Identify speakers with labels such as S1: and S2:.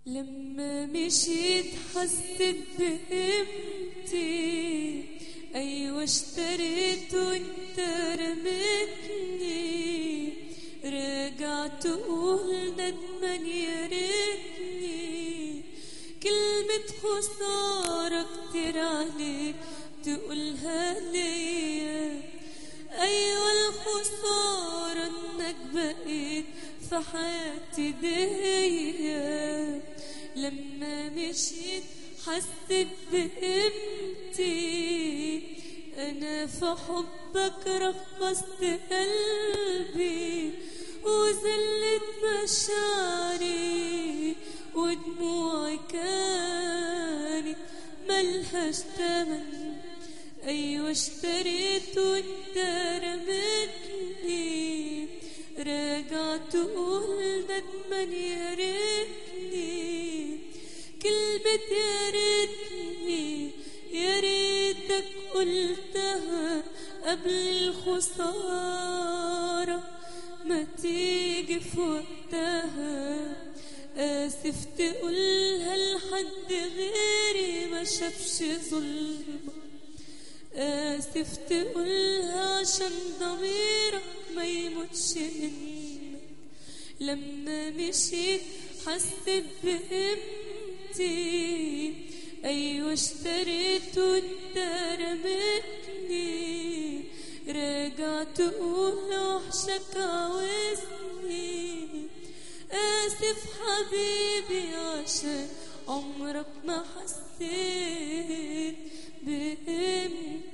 S1: لما مشيت حسيت بقيمتي أيوة اشتريت وانت رميتني رجعت أقول ندمان يا ريتني كلمة خسارة كتير عليك تقولها ليا أيوة الخسارة إنك بقيت في حياتي ديا لما مشيت حسيت بقيمتي أنا في حبك رخصت قلبي وزلت مشاعري ودموعي كانت ملهاش تمن أيوة اشتريت وانت رميتني رجعت أقول ندمان يا ريتني كلمة يا ريتني يا ريتك قلتها قبل الخسارة ما تيجي في وقتها آسف تقولها لحد غيري ما شافش ظلمك آسف تقولها عشان ضميرك ما يموتش منك لما مشيت حسيت بقيمتي أيوة اشتريت وانت رميتني رجعت أقول وحشك عاوزني آسف حبيبي عشان عمرك ما حسيت بقيمتي